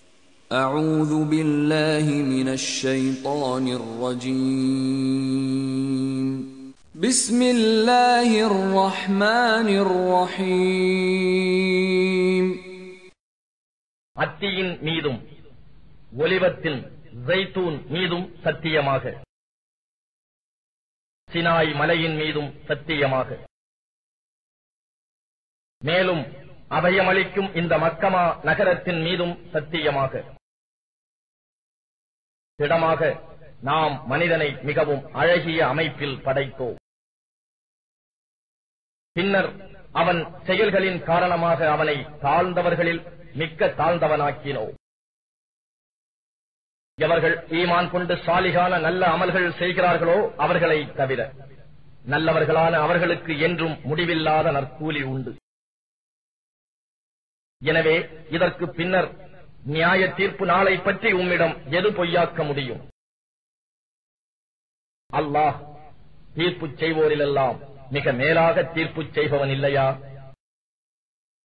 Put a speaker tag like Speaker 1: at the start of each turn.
Speaker 1: أعوذ بالله من الشيطان الرجيم بسم الله الرحمن الرحيم
Speaker 2: அத்தியின் மீதும் ஒலிவத்தின் ஜெய்தூன் மீதும் சத்தியமாக சினாய் மலையின் மீதும் சத்தியமாக மேலும் அபயமளிக்கும் இந்த மக்கமா நகரத்தின் மீதும் சத்தியமாக திடமாக நாம் மனிதனை மிகவும் அழகிய அமைப்பில் படைத்தோம் பின்னர் அவன் செயல்களின் காரணமாக அவனை தாழ்ந்தவர்களில் மிக்க தாழ்ந்தவனாக்கினோம் எவர்கள் ஈமான் கொண்டு சாலிகான நல்ல அமல்கள் செய்கிறார்களோ அவர்களை தவிர நல்லவர்களான அவர்களுக்கு என்றும் முடிவில்லாத நற்கூலி உண்டு எனவே இதற்கு பின்னர் நியாய தீர்ப்பு நாளை பற்றி உம்மிடம் எது பொய்யாக்க முடியும் அல்லாஹ் தீர்ப்பு செய்வோரிலெல்லாம் மிக மேலாக தீர்ப்பு செய்பவன் இல்லையா